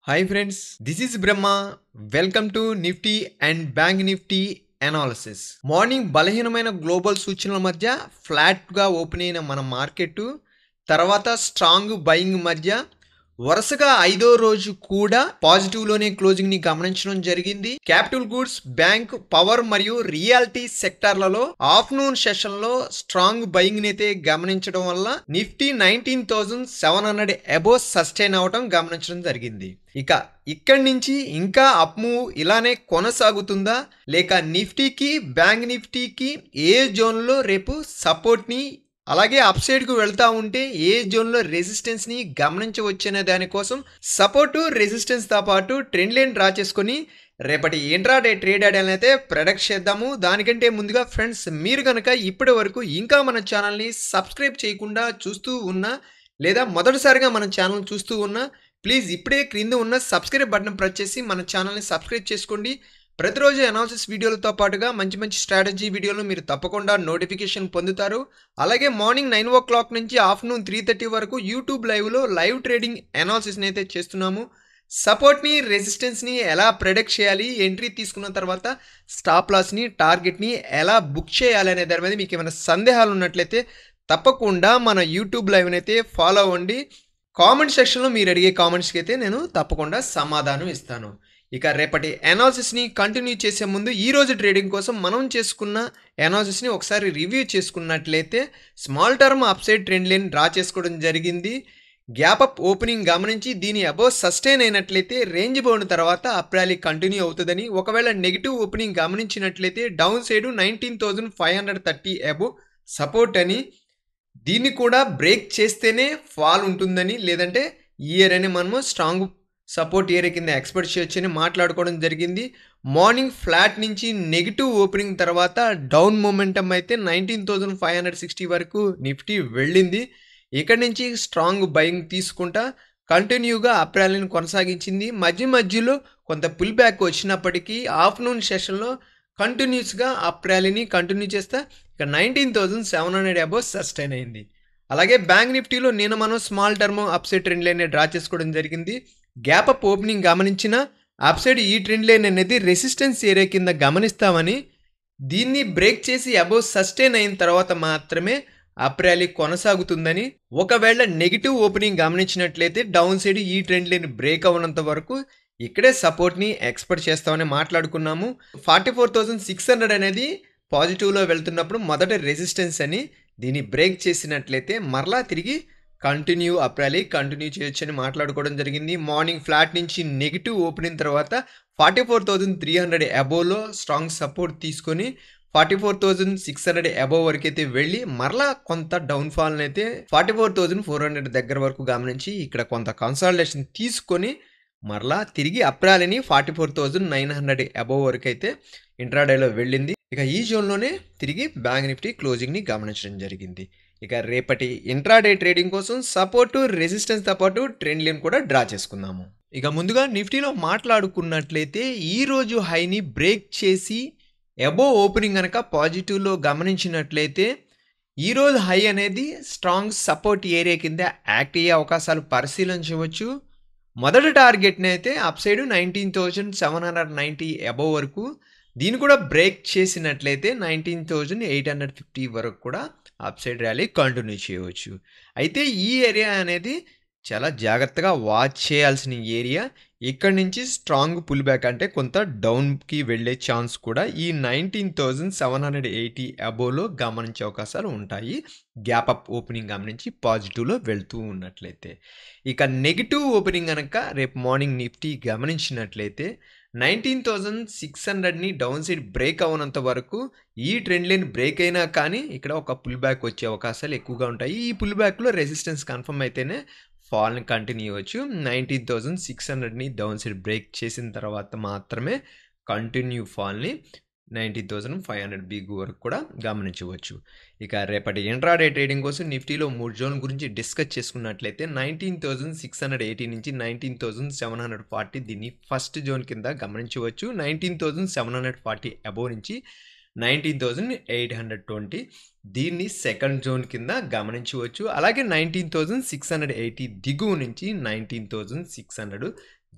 hi friends this is Brahma welcome to Nifty and bank Nifty analysis morning బలహీనమైన global సూచనల మధ్య ఫ్లాట్గా open అయిన మన మార్కెట్ తర్వాత స్ట్రాంగ్ బయింగ్ మధ్య వరుసగా ఐదో రోజు కూడా పాజిటివ్ లోనే క్లోజింగ్ ని గమనించడం జరిగింది క్యాపిటల్ గూడ్స్ బ్యాంక్ పవర్ మరియు రియాలిటీ సెక్టార్లలో ఆఫ్టర్నూన్ సెషన్ లో స్ట్రాంగ్ బయింగ్ ని అయితే గమనించడం వల్ల Nifty nineteen thousand seven hundred above sustain అవడం గమనించడం జరిగింది ఇక ఇక్కడి నుంచి ఇంకా అప్ మూవ్ ఇలానే కొనసాగుతుందా లేక నిఫ్టీకి బ్యాంక్ నిఫ్టీకి ఏ జోన్లో రేపు సపోర్ట్ని అలాగే అప్ సైడ్కు వెళ్తా ఉంటే ఏ జోన్లో రెసిస్టెన్స్ని గమనించవచ్చనే దానికోసం సపోర్టు రెసిస్టెన్స్తో పాటు ట్రెండ్ లైన్ డ్రా చేసుకొని రేపటి ఇంట్రాడే ట్రేడ్ అని అయితే ప్రొడక్ట్ చేద్దాము దానికంటే ముందుగా ఫ్రెండ్స్ మీరు కనుక ఇప్పటి వరకు ఇంకా మన ఛానల్ని సబ్స్క్రైబ్ చేయకుండా చూస్తూ ఉన్నా లేదా మొదటిసారిగా మన ఛానల్ చూస్తూ ఉన్నా ప్లీజ్ ఇప్పుడే క్రింద ఉన్న సబ్స్క్రైబ్ బటన్ ప్రెస్ చేసి మన ఛానల్ని సబ్స్క్రైబ్ చేసుకోండి ప్రతిరోజు అనాలిసిస్ వీడియోలతో పాటుగా మంచి మంచి స్ట్రాటజీ వీడియోలు మీరు తప్పకుండా నోటిఫికేషన్ పొందుతారు అలాగే మార్నింగ్ నైన్ ఓ క్లాక్ నుంచి ఆఫ్టర్నూన్ త్రీ థర్టీ వరకు యూట్యూబ్ లైవ్లో లైవ్ ట్రేడింగ్ అనాలిసిస్ని అయితే చేస్తున్నాము సపోర్ట్ని రెసిస్టెన్స్ని ఎలా ప్రెడిక్ట్ చేయాలి ఎంట్రీ తీసుకున్న తర్వాత స్టాప్ లాస్ని టార్గెట్ని ఎలా బుక్ చేయాలి అనే దాని మీద మీకు ఏమైనా సందేహాలు ఉన్నట్లయితే తప్పకుండా మన యూట్యూబ్ లైవ్ని అయితే ఫాలో అవ్వండి కామెంట్ సెక్షన్లో మీరు అడిగే కామెంట్స్కి అయితే నేను తప్పకుండా సమాధానం ఇస్తాను ఇక రేపటి అనాలిసిస్ని కంటిన్యూ చేసే ముందు ఈ రోజు ట్రేడింగ్ కోసం మనం చేసుకున్న అనాలిసిస్ని ఒకసారి రివ్యూ చేసుకున్నట్లయితే small term upside trend line draw చేసుకోవడం జరిగింది గ్యాప్ అప్ ఓపెనింగ్ గమనించి దీని అబోవ్ సస్టైన్ అయినట్లయితే రేంజ్ బౌండ్ తర్వాత అప్ ర్యాలీ కంటిన్యూ అవుతుందని ఒకవేళ నెగిటివ్ ఓపెనింగ్ గమనించినట్లయితే down downside nineteen thousand five hundred thirty above support అని దీన్ని కూడా బ్రేక్ చేస్తేనే ఫాల్ ఉంటుందని లేదంటే ఇయర్ అని మనము స్ట్రాంగ్ సపోర్ట్ ఏరియా కింద ఎక్స్పెక్ట్ చేయొచ్చని మాట్లాడుకోవడం జరిగింది మార్నింగ్ ఫ్లాట్ నుంచి నెగిటివ్ ఓపెనింగ్ తర్వాత డౌన్ మూమెంటం అయితే nineteen thousand five hundred sixty వరకు నిఫ్టీ వెళ్ళింది ఇక్కడ నుంచి స్ట్రాంగ్ బయింగ్ తీసుకుంటా కంటిన్యూగా అప్ ర్యాలీని కొనసాగించింది మధ్య మధ్యలో కొంత పుల్ బ్యాక్ వచ్చినప్పటికీ ఆఫ్టర్నూన్ సెషన్లో కంటిన్యూస్గా అప్ ర్యాలీని కంటిన్యూ చేస్తా ఇక nineteen thousand seven hundred above sustain అయింది అలాగే బ్యాంక్ నిఫ్టీలో నేను మనం small term upside trend line draw చేసుకోవడం జరిగింది గ్యాప్ అప్ ఓపెనింగ్ గమనించిన అప్సైడ్ ఈ ట్రెండ్ లైన్ అనేది రెసిస్టెన్స్ ఏరియా కింద గమనిస్తామని దీన్ని బ్రేక్ చేసి అబోవ్ సస్టైన్ అయిన తర్వాత మాత్రమే అప్ ర్యాలీ కొనసాగుతుందని ఒకవేళ నెగిటివ్ ఓపెనింగ్ గమనించినట్లయితే డౌన్ సైడ్ ఈ ట్రెండ్ లైన్ బ్రేక్ అవ్వనంత వరకు ఇక్కడే సపోర్ట్ని ఎక్స్పెక్ట్ చేస్తామని మాట్లాడుకున్నాము forty four thousand six hundred అనేది పాజిటివ్లో వెళ్తున్నప్పుడు మొదట రెసిస్టెన్స్ అని దీన్ని బ్రేక్ చేసినట్లయితే మరలా తిరిగి కంటిన్యూ అప్ ర్యాలీ కంటిన్యూ చేయొచ్చని మాట్లాడుకోవడం జరిగింది మార్నింగ్ ఫ్లాట్ నుంచి నెగిటివ్ ఓపెనింగ్ తర్వాత forty four thousand three hundred అబోవ్లో స్ట్రాంగ్ సపోర్ట్ తీసుకొని forty four thousand six hundred above వరకు అయితే వెళ్ళి మరలా కొంత డౌన్ఫాల్ని అయితే forty four thousand four hundred దగ్గర వరకు గమనించి ఇక్కడ కొంత కన్సాలిడేషన్ తీసుకొని మరలా తిరిగి అప్రాలిని forty four thousand nine hundred above వరకు అయితే ఇంట్రాడేలో వెళ్ళింది ఇక ఈ జోన్లోనే తిరిగి బ్యాంక్ నిఫ్టీ క్లోజింగ్ని గమనించడం జరిగింది ఇక రేపటి ఇంట్రాడే ట్రేడింగ్ కోసం సపోర్టు రెసిస్టెన్స్తో పాటు ట్రెండ్ లైన్ కూడా డ్రా చేసుకుందాము ఇక ముందుగా నిఫ్టీలో మాట్లాడుకున్నట్లయితే ఈ రోజు హైని బ్రేక్ చేసి ఎబో ఓపెనింగ్ కనుక పాజిటివ్లో గమనించినట్లయితే ఈరోజు హై అనేది స్ట్రాంగ్ సపోర్ట్ ఏరియా కింద యాక్ట్ అయ్యే అవకాశాలు పరిశీలించవచ్చు మొదటి టార్గెట్ని అయితే upside nineteen thousand seven hundred ninety above వరకు దీన్ని కూడా బ్రేక్ చేసినట్లయితే nineteen thousand eight hundred fifty వరకు కూడా అప్ సైడ్ ర్యాలీ కంటిన్యూ చేయవచ్చు అయితే ఈ ఏరియా అనేది చాలా జాగ్రత్తగా వాచ్ చేయాల్సిన ఏరియా ఇక్కడ నుంచి స్ట్రాంగ్ పుల్ బ్యాక్ అంటే కొంత డౌన్కి వెళ్ళే ఛాన్స్ కూడా ఈ nineteen thousand seven hundred eighty అబోవ్లో గమనించే అవకాశాలు ఉంటాయి గ్యాప్ అప్ ఓపెనింగ్ గమనించి పాజిటివ్లో వెళ్తూ ఉన్నట్లయితే ఇక నెగిటివ్ ఓపెనింగ్ కనుక రేపు మార్నింగ్ నిఫ్టీ గమనించినట్లయితే నైన్టీన్ థౌజండ్ సిక్స్ హండ్రెడ్ని డౌన్ సైడ్ బ్రేక్ అవ్వనంత వరకు ఈ ట్రెండ్ లైన్ బ్రేక్ అయినా కానీ ఇక్కడ ఒక పుల్ బ్యాక్ వచ్చే అవకాశాలు ఎక్కువగా ఉంటాయి ఈ పుల్ బ్యాక్లో రెసిస్టెన్స్ కన్ఫర్మ్ అయితేనే ఫాల్ని కంటిన్యూ అవ్వచ్చు నైన్టీన్ థౌజండ్ సిక్స్ హండ్రెడ్ని డౌన్ సైడ్ బ్రేక్ చేసిన తర్వాత మాత్రమే కంటిన్యూ ఫాల్ని నైన్టీన్ థౌసండ్ ఫైవ్ హండ్రెడ్ బిగ్ వరకు కూడా గమనించవచ్చు ఇక రేపటి ఇంట్రాడే ట్రేడింగ్ కోసం నిఫ్టీలో మూడు జోన్ గురించి డిస్కస్ చేసుకున్నట్లయితే nineteen thousand six hundred eighty నుంచి nineteen thousand seven hundred forty దీన్ని ఫస్ట్ జోన్ కింద గమనించవచ్చు nineteen thousand seven hundred forty above నుంచి nineteen thousand eight hundred twenty దీన్ని సెకండ్ జోన్ కింద గమనించవచ్చు అలాగే nineteen thousand six hundred eighty దిగువ నుంచి నైన్టీన్ థౌజండ్ సిక్స్ హండ్రెడ్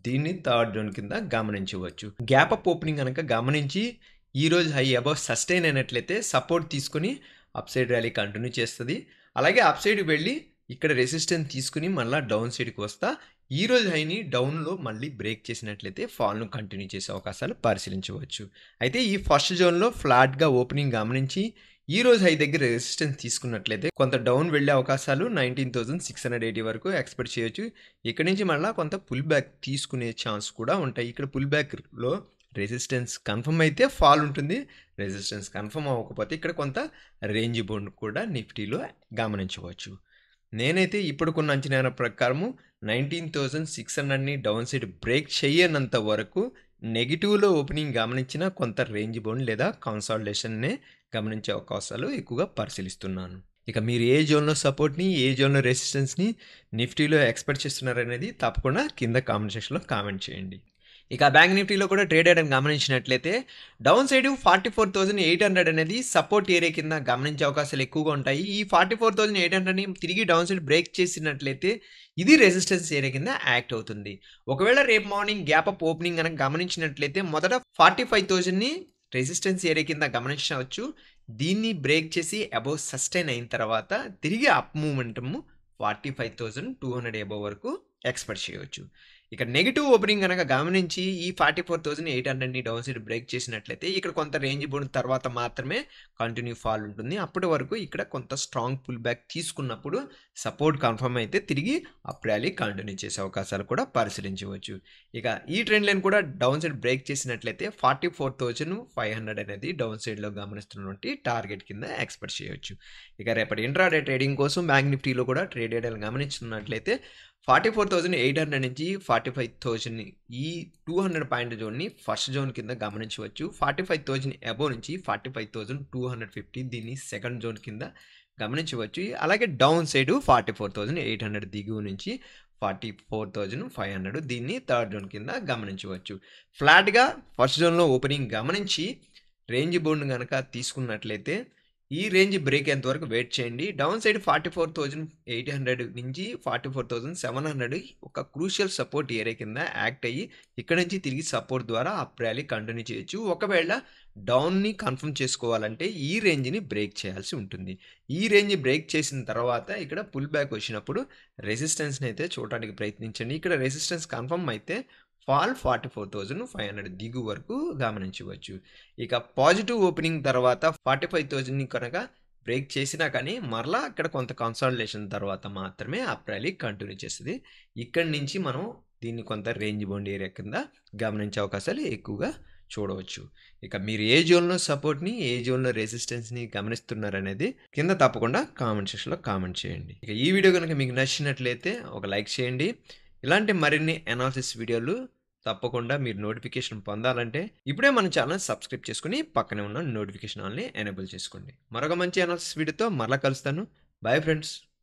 దీన్ని థర్డ్ జోన్ కింద గమనించవచ్చు గ్యాప్ అప్ ఓపెనింగ్ కనుక గమనించి ఈ రోజు హై అబౌవ్ సస్టైన్ అయినట్లయితే సపోర్ట్ తీసుకుని అప్ సైడ్ ర్యాలీ కంటిన్యూ చేస్తుంది అలాగే అప్ సైడ్ వెళ్ళి ఇక్కడ రెసిస్టెన్స్ తీసుకుని మళ్ళీ డౌన్ సైడ్కి వస్తా ఈ రోజు హైని డౌన్లో మళ్ళీ బ్రేక్ చేసినట్లయితే ఫాల్ను కంటిన్యూ చేసే అవకాశాలు పరిశీలించవచ్చు అయితే ఈ ఫస్ట్ జోన్లో ఫ్లాట్గా ఓపెనింగ్ గమనించి ఈ రోజు హై దగ్గర రెసిస్టెన్స్ తీసుకున్నట్లయితే కొంత డౌన్ వెళ్ళే అవకాశాలు nineteen thousand six hundred eighty వరకు ఎక్స్పెక్ట్ చేయొచ్చు ఇక్కడ నుంచి మళ్ళీ కొంత పుల్ బ్యాక్ తీసుకునే ఛాన్స్ కూడా ఉంటాయి ఇక్కడ పుల్ బ్యాక్లో రెసిస్టెన్స్ కన్ఫర్మ్ అయితే ఫాల్ ఉంటుంది రెసిస్టెన్స్ కన్ఫర్మ్ అవ్వకపోతే ఇక్కడ కొంత రేంజ్ బోండ్ కూడా నిఫ్టీలో గమనించవచ్చు నేనైతే ఇప్పుడుకున్న అంచనా ప్రకారము నైన్టీన్ థౌజండ్ సిక్స్ హండ్రెడ్ని డౌన్ సైడ్ బ్రేక్ చేయనంత వరకు నెగిటివ్లో ఓపెనింగ్ గమనించిన కొంత రేంజ్ బోన్ లేదా కన్సాలిడేషన్నే గమనించే అవకాశాలు ఎక్కువగా పరిశీలిస్తున్నాను ఇక మీరు ఏ జోన్లో సపోర్ట్ని ఏ జోన్లో రెసిస్టెన్స్ని నిఫ్టీలో ఎక్స్పెక్ట్ చేస్తున్నారనేది తప్పకుండా కింద కామెంట్ సెక్షన్లో కామెంట్ చేయండి ఇక బ్యాంక్ నిఫ్టీలో కూడా ట్రేడ్ అయ్యడం గమనించినట్లయితే down side forty four thousand eight hundred అనేది సపోర్ట్ ఏరియా కింద గమనించే అవకాశాలు ఎక్కువగా ఉంటాయి ఈ ఫార్టీ ఫోర్ థౌసండ్ ఎయిట్ హండ్రెడ్ని తిరిగి డౌన్ సైడ్ బ్రేక్ చేసినట్లయితే ఇది రెసిస్టెన్స్ ఏరియా కింద యాక్ట్ అవుతుంది ఒకవేళ రేపు మార్నింగ్ గ్యాప్ అప్ ఓపెనింగ్ కనుక గమనించినట్లయితే మొదట ఫార్టీ ఫైవ్ థౌసండ్ని రెసిస్టెన్స్ ఏరియా కింద గమనించవచ్చు దీన్ని బ్రేక్ చేసి అబౌవ్ సస్టైన్ అయిన తర్వాత తిరిగి up momentum forty five thousand two hundred above వరకు ఎక్స్పెక్ట్ చేయవచ్చు ఇక నెగిటివ్ ఓపెనింగ్ కనుక గమనించి ఈ ఫార్టీ ఫోర్ థౌసండ్ ఎయిట్ హండ్రెడ్ని డౌన్ సైడ్ బ్రేక్ చేసినట్లయితే ఇక్కడ కొంత రేంజ్ బోర్డు తర్వాత మాత్రమే కంటిన్యూ ఫాల్ ఉంటుంది అప్పటి వరకు ఇక్కడ కొంత స్ట్రాంగ్ పుల్ బ్యాక్ తీసుకున్నప్పుడు సపోర్ట్ కన్ఫర్మ్ అయితే తిరిగి అప్ ర్యాలీ కంటిన్యూ చేసే అవకాశాలు కూడా పరిశీలించవచ్చు ఇక ఈ ట్రెండ్ లైన్ కూడా డౌన్ సైడ్ బ్రేక్ చేసినట్లయితే forty four thousand five hundred అనేది డౌన్ సైడ్లో గమనిస్తున్నటువంటి టార్గెట్ కింద ఎక్స్పెక్ట్ చేయవచ్చు ఇక రేపటి ఇంట్రాడే ట్రేడింగ్ కోసం బ్యాంక్ నిఫ్టీలో కూడా ట్రేడ్ చేయడానికి గమనించున్నట్లయితే forty four thousand eight hundred నుంచి ఫార్టీ ఫైవ్ థౌజండ్ ఈ టూ హండ్రెడ్ పాయింట్ జోన్ని ఫస్ట్ జోన్ కింద గమనించవచ్చు ఫార్టీ ఫైవ్ థౌజండ్ అబోవ్ నుంచి forty five thousand two hundred fifty దీన్ని సెకండ్ జోన్ కింద గమనించవచ్చు అలాగే down side forty four thousand eight hundred దిగువ నుంచి forty four thousand five hundred దీన్ని థర్డ్ జోన్ కింద గమనించవచ్చు ఫ్లాట్గా ఫస్ట్ జోన్లో ఓపెనింగ్ గమనించి రేంజ్ బోర్డు కనుక తీసుకున్నట్లయితే ఈ రేంజ్ బ్రేక్ అయ్యేంత వరకు వెయిట్ చేయండి down side forty four thousand eight hundred నుంచి forty four thousand seven hundred ఒక క్రూషియల్ సపోర్ట్ ఏరియా కింద యాక్ట్ అయ్యి ఇక్కడ నుంచి తిరిగి సపోర్ట్ ద్వారా అప్ ర్యాలీ కంటిన్యూ చేయొచ్చు ఒకవేళ డౌన్ని కన్ఫర్మ్ చేసుకోవాలంటే ఈ రేంజ్ని బ్రేక్ చేయాల్సి ఉంటుంది ఈ రేంజ్ బ్రేక్ చేసిన తర్వాత ఇక్కడ పుల్ బ్యాక్ వచ్చినప్పుడు రెసిస్టెన్స్ని అయితే చూడడానికి ప్రయత్నించండి ఇక్కడ రెసిస్టెన్స్ కన్ఫర్మ్ అయితే fall forty four thousand five hundred దిగు వరకు గమనించవచ్చు ఇక పాజిటివ్ ఓపెనింగ్ తర్వాత ఫార్టీ ఫైవ్ థౌజండ్ని కనుక బ్రేక్ చేసినా కానీ మరలా అక్కడ కొంత కన్సాలిడేషన్ తర్వాత మాత్రమే ఆ ర్యాలీ కంటిన్యూ చేస్తుంది ఇక్కడి నుంచి మనం దీన్ని కొంత రేంజ్ బౌండ్ ఏరియా కింద గమనించే అవకాశాలు ఎక్కువగా చూడవచ్చు ఇక మీరు ఏ జోన్లో సపోర్ట్ని ఏ జోన్లో రెసిస్టెన్స్ని గమనిస్తున్నారనేది కింద తప్పకుండా కామెంట్ సెక్షన్లో కామెంట్ చేయండి ఇక ఈ వీడియో కనుక మీకు నచ్చినట్లయితే ఒక లైక్ చేయండి ఇలాంటి మరిన్ని అనాలిసిస్ వీడియోలు తప్పకుండా మీరు నోటిఫికేషన్ పొందాలంటే ఇప్పుడే మన ఛానల్ సబ్స్క్రైబ్ చేసుకుని పక్కనే ఉన్న నోటిఫికేషన్ ఆల్ని ఎనేబుల్ చేసుకోండి మరొక మంచి అనాలిసిస్ వీడియోతో మరలా కలుస్తాను బాయ్ ఫ్రెండ్స్